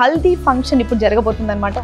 Haldi function ఇప్పుడు జరగబోతుంది అనమాట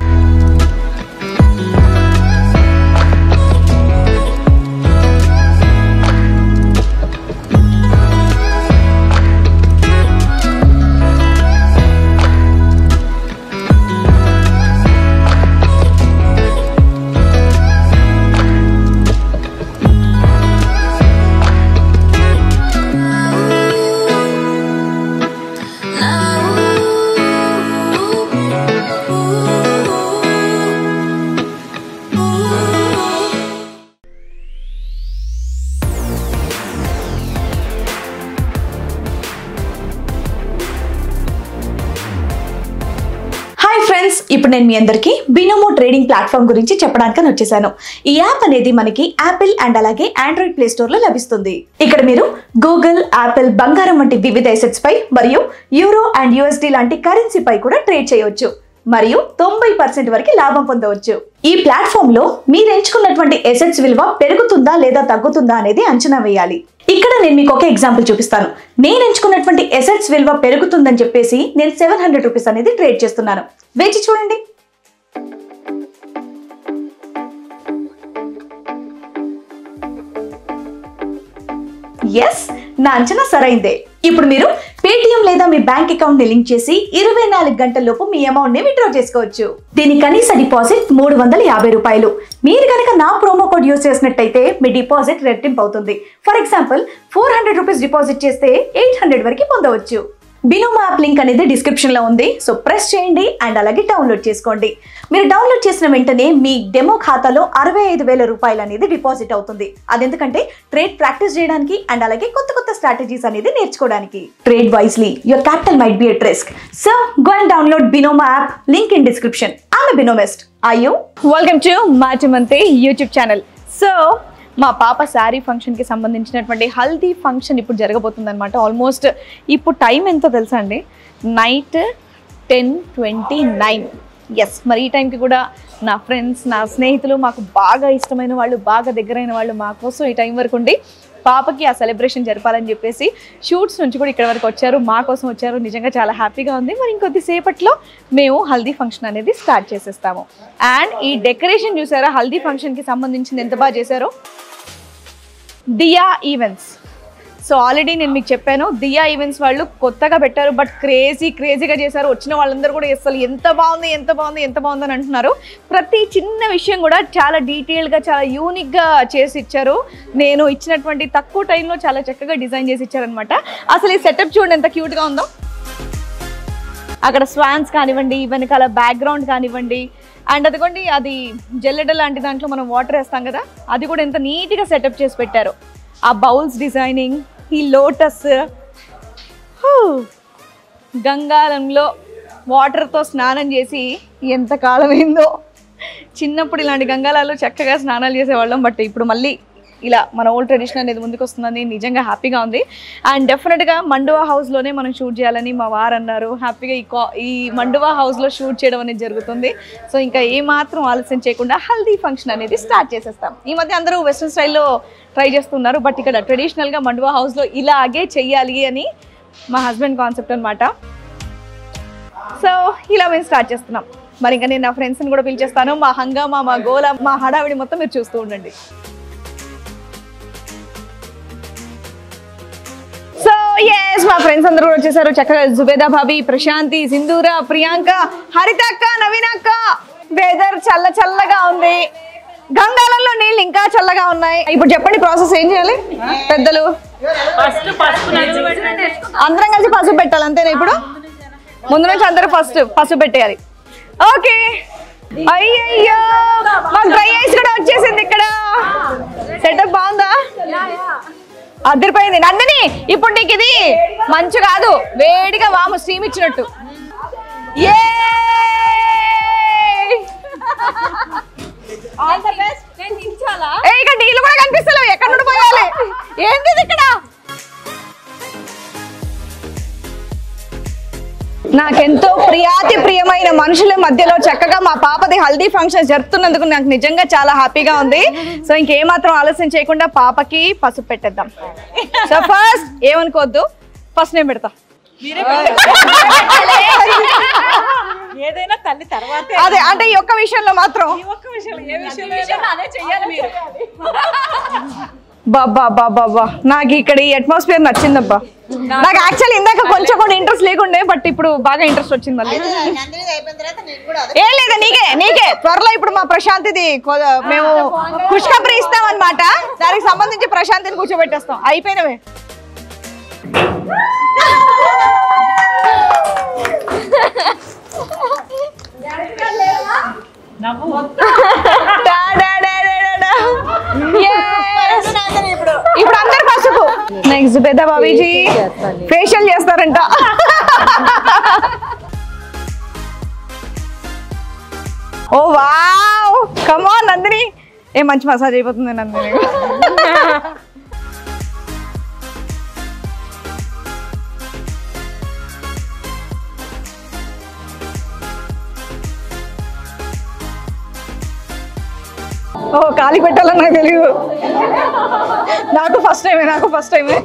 హాయ్ ఫ్రెండ్స్ ఇప్పుడు నేను మీ అందరికీ బినోమో ట్రేడింగ్ ప్లాట్ఫామ్ గురించి చెప్పడానికి వచ్చేసాను ఈ యాప్ అనేది మనకి యాపిల్ అండ్ అలాగే ఆండ్రాయిడ్ ప్లే స్టోర్ లో లభిస్తుంది ఇక్కడ మీరు గూగుల్ యాపిల్ బంగారం వంటి వివిధ ఎసెట్స్ పై మరియు యూరో అండ్ యుఎస్డి లాంటి కరెన్సీ పై కూడా ట్రేడ్ చేయవచ్చు మరియు తొంభై పర్సెంట్ వరకు లాభం పొందవచ్చు ఈ ప్లాట్ఫామ్ లో మీరు ఎంచుకున్నటువంటి ఎసెట్స్ విలువ పెరుగుతుందా లేదా తగ్గుతుందా అనేది అంచనా వేయాలి ఇక్కడ నేను మీకు ఒక ఎగ్జాంపుల్ చూపిస్తాను నేను ఎంచుకున్నటువంటి ఎసెట్స్ విలువ పెరుగుతుందని చెప్పేసి నేను సెవెన్ హండ్రెడ్ రూపీస్ అనేది ట్రేడ్ చేస్తున్నాను వేచి చూడండి ఎస్ నా అంచనా సరైందే ఇప్పుడు మీరు పేటిఎం లేదా మీ బ్యాంక్ అకౌంట్ ని లింక్ చేసి ఇరవై నాలుగు గంటల్లోపు మీ అమౌంట్ ని విత్డ్రా చేసుకోవచ్చు దీని కనీస డిపాజిట్ మూడు వందల యాభై రూపాయలు మీరు కనుక నా ప్రోమో కోడ్ యూస్ చేసినట్టయితే మీ డిపాజిట్ రెట్టింపు అవుతుంది for example four hundred rupees deposit చేస్తే ఎయిట్ హండ్రెడ్ వరకు పొందవచ్చు బినోమో యాప్ లింక్ అనేది డిస్క్రిప్షన్ లో ఉంది సో ప్రెస్ చేయండి అండ్ అలాగే డౌన్లోడ్ చేసుకోండి మీరు డౌన్లోడ్ చేసిన వెంటనే మీ డెమో ఖాతాలో అరవై ఐదు వేల రూపాయలు అనేది డిపాజిట్ అవుతుంది అదెందుకంటే ట్రేడ్ ప్రాక్టీస్ చేయడానికి అండ్ అలాగే కొత్త కొత్త స్ట్రాటజీస్ అనేది నేర్చుకోవడానికి trade wisely your capital might be at risk so go and download Binomo app link in description I'm బినోమెస్ట్ ఐ యూ వెల్కమ్ టు మాచమంతే యూట్యూబ్ ఛానల్ సో మా పాప శారీ ఫంక్షన్కి సంబంధించినటువంటి హల్దీ ఫంక్షన్ ఇప్పుడు జరగబోతుంది అనమాట ఆల్మోస్ట్ ఇప్పుడు టైం ఎంతో తెలుసా అండి night ten twenty nine yes మరి ఈ టైంకి కూడా నా ఫ్రెండ్స్ నా స్నేహితులు మాకు బాగా ఇష్టమైన వాళ్ళు బాగా దగ్గరైన వాళ్ళు మా కోసం ఈ టైం వరకు ఉండి పాపకి ఆ సెలబ్రేషన్ జరపాలని చెప్పేసి షూట్స్ నుంచి కూడా ఇక్కడ వరకు వచ్చారు మా కోసం వచ్చారు నిజంగా చాలా హ్యాపీగా ఉంది మరి ఇంకొద్ది సేపట్లో మేము హల్దీ ఫంక్షన్ అనేది స్టార్ట్ చేసేస్తాము అండ్ ఈ డెకరేషన్ చూసారా హల్దీ ఫంక్షన్కి సంబంధించింది ఎంత బాగా చేశారో దియా ఈవెంట్స్ సో ఆల్రెడీ నేను మీకు చెప్పాను దియా ఈవెంట్స్ వాళ్ళు కొత్తగా పెట్టారు బట్ క్రేజీ క్రేజీగా చేశారు వచ్చిన వాళ్ళందరూ కూడా అసలు ఎంత బాగుంది ఎంత బాగుంది ఎంత బాగుంది అని అంటున్నారు ప్రతి చిన్న విషయం కూడా చాలా డీటెయిల్గా చాలా యూనిక్గా చేసి ఇచ్చారు నేను ఇచ్చినటువంటి తక్కువ టైంలో చాలా చక్కగా డిజైన్ చేసి ఇచ్చారనమాట అసలు ఈ సెటప్ చూడండి ఎంత క్యూట్గా ఉందో అక్కడ స్వాన్స్ కానివ్వండి వెనకాల బ్యాక్గ్రౌండ్ కానివ్వండి అండ్ అదిగోండి అది జల్లెడ లాంటి దాంట్లో మనం వాటర్ వేస్తాం కదా అది కూడా ఎంత నీట్గా సెటప్ చేసి పెట్టారు ఆ బౌల్స్ డిజైనింగ్ ఈ లోటస్ గంగాలంలో వాటర్తో స్నానం చేసి ఎంత కాలమైందో చిన్నప్పుడు ఇలాంటి గంగాలాల్లో చక్కగా స్నానాలు చేసేవాళ్ళం బట్ ఇప్పుడు మళ్ళీ ఇలా మన ఓల్డ్ ట్రెడిషన్ అనేది ముందుకు వస్తుందని నిజంగా హ్యాపీగా ఉంది అండ్ డెఫినెట్గా మండువా హౌస్లోనే మనం షూట్ చేయాలని మా వారు అన్నారు హ్యాపీగా ఈ కా ఈ మండువా హౌస్లో షూట్ చేయడం అనేది జరుగుతుంది సో ఇంకా ఏమాత్రం ఆలస్యం చేయకుండా హల్దీ ఫంక్షన్ అనేది స్టార్ట్ చేసేస్తాం ఈ మధ్య అందరూ వెస్ట్రన్ స్టైల్లో ట్రై చేస్తున్నారు బట్ ఇక్కడ ట్రెడిషనల్గా మండువా హౌస్లో ఇలాగే చెయ్యాలి అని మా హస్బెండ్ కాన్సెప్ట్ అనమాట సో ఇలా మేము స్టార్ట్ చేస్తున్నాం మరి ఇంకా నేను నా ఫ్రెండ్స్ని కూడా పిలిచేస్తాను మా హంగామా మా గోల మా హడావిడి మొత్తం మీరు చూస్తూ ఉండండి సో ఎస్ మా ఫ్రెండ్స్ అందరూ కూడా వచ్చేసారు చక్కగా జుబేదా భాబీ ప్రశాంతి సింధూర ప్రియాంక హరిత అక్క నవీన అక్క వెదర్ చల్ల చల్లగా ఉంది గంగాలలో నీళ్ళు ఇంకా చల్లగా ఉన్నాయి ఇప్పుడు చెప్పండి ప్రాసెస్ ఏం చేయాలి పెద్దలు అందరం కలిసి పసుపు పెట్టాలి అంతేనా ఇప్పుడు ముందు నుంచి అందరూ ఫస్ట్ పసుపు పెట్టేయాలి ఓకే అయ్యయ్యో మా డ్రై ఐస్ కూడా వచ్చేసింది ఇక్కడ సెటప్ బాగుందా అదిరిపోయింది నందిని ఇప్పుడు నీకు ఇది మంచు కాదు వేడిగా వాము స్టీమ్ ఇచ్చినట్టు ఏ ఇక్కడ నీళ్ళు కూడా కనిపిస్తలేవు ఎక్కడ నుండి పోయాలి ఏంది ఇది ఇక్కడ నాకెంతో ప్రియాతి ప్రియమైన మనుషుల మధ్యలో చక్కగా మా పాపది హల్దీ ఫంక్షన్ జరుపుతున్నందుకు నాకు నిజంగా చాలా హ్యాపీగా ఉంది సో ఇంకేమాత్రం ఆలస్యం చేయకుండా పాపకి పసుపు పెట్టేద్దాం సో ఫస్ట్ ఏమనుకోవద్దు ఫస్ట్ నేను పెడతా తల్లి తర్వాతే అదే అంటే ఈ ఒక్క విషయంలో మాత్రం ఈ ఒక్క విషయం ఏ విషయం అదే చెయ్యాలి మీరు బాబా బాబా బా నాకు ఇక్కడ ఈ అట్మాస్ఫియర్ నచ్చిందబ్బా నాకు యాక్చువల్ ఇందాక కొంచెం కూడా ఇంట్రెస్ట్ లేకుండే బట్ ఇప్పుడు బాగా ఇంట్రెస్ట్ వచ్చింది మళ్ళీ నందిని అయిపోయిన తర్వాత నీకు కూడా అదే ఏం లేదు నీకే నీకే త్వరలో ఇప్పుడు మా ప్రశాంతిది కొ- మేము ఖుష్ఖబరి ఇస్తాం అనమాట దానికి సంబంధించి ప్రశాంతిని కూర్చోబెట్టేస్తాం అయిపోయినవే డా, డా, డా, డా, డా, డా. Yes. ఇప్పుడు అందరు పసుపు నెక్స్ట్ పెద్ద బాబీజీ ఫేషియల్ చేస్తారంట ఓ వావ్ కమాన్ నందిని ఏ మంచి మసాజ్ అయిపోతుంది నందిని ఓ కాలి పెట్టాలని నాకు తెలియదు నాకు ఫస్ట్ టైమే నాకు ఫస్ట్ టైమే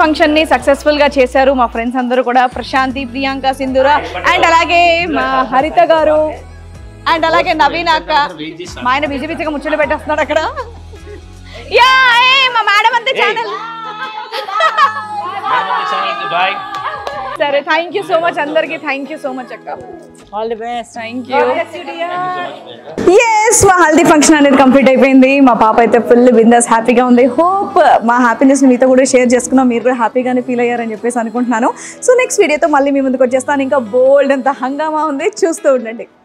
ఫంక్షన్ ని సక్సెస్ఫుల్ గా చేశారు మా ఫ్రెండ్స్ అందరూ కూడా ప్రశాంతి ప్రియాంక సింధూర అండ్ అలాగే మా హరిత గారు అండ్ అలాగే నవీన్ అక్క మా ఆయన బిజీ బిజీగా ముచ్చట్లు పెట్టేస్తున్నాడు అక్కడ యా ఏ మా మేడం అంతే ఛానల్ బాయ్ సరే థ్యాంక్ యూ సో మచ్ అందరికి థ్యాంక్ యూ సో మచ్ అక్క all the best thank you yes మా హల్దీ ఫంక్షన్ అనేది కంప్లీట్ అయిపోయింది మా పాప అయితే ఫుల్ బిందాస్ హ్యాపీగా ఉంది హోప్ మా హ్యాపీనెస్ మీతో కూడా షేర్ చేసుకున్నాం మీరు కూడా హ్యాపీగానే ఫీల్ అయ్యారని చెప్పేసి అనుకుంటున్నాను సో నెక్స్ట్ వీడియోతో మళ్ళీ మీ ముందుకు వచ్చేస్తాను ఇంకా బోల్డ్ అంత హంగామా ఉంది చూస్తూ ఉండండి